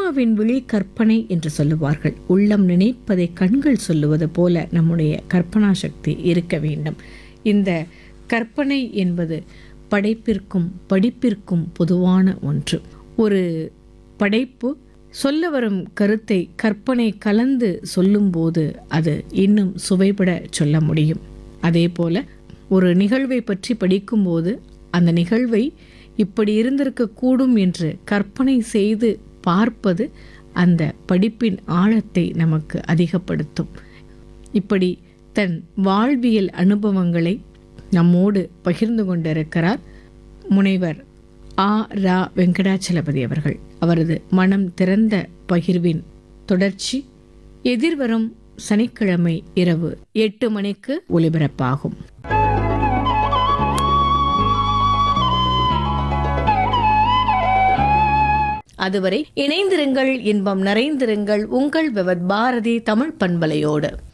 அம்மாவின் விழி கற்பனை என்று சொல்லுவார்கள் உள்ளம் நினைப்பதை கண்கள் சொல்லுவது போல நம்முடைய கற்பனா சக்தி இருக்க வேண்டும் இந்த கற்பனை என்பது படைப்பிற்கும் படிப்பிற்கும் பொதுவான ஒன்று ஒரு படைப்பு சொல்ல வரும் கருத்தை கற்பனை கலந்து சொல்லும்போது அது இன்னும் சுவைபட சொல்ல முடியும் அதே போல ஒரு நிகழ்வை பற்றி படிக்கும்போது அந்த நிகழ்வை இப்படி இருந்திருக்கக்கூடும் என்று கற்பனை செய்து பார்ப்பது அந்த படிப்பின் ஆழத்தை நமக்கு அதிகப்படுத்தும் இப்படி தன் வாழ்வியல் அனுபவங்களை நம்மோடு பகிர்ந்து கொண்டிருக்கிறார் முனைவர் ஆ ரா வெங்கடாச்சலபதி அவர்கள் அவரது மனம் திறந்த பகிர்வின் தொடர்ச்சி எதிர்வரும் சனிக்கிழமை இரவு எட்டு மணிக்கு ஒலிபரப்பாகும் அதுவரை இணைந்திருங்கள் இன்பம் நிறைந்திருங்கள் உங்கள் விவத் பாரதி தமிழ் பண்பலையோடு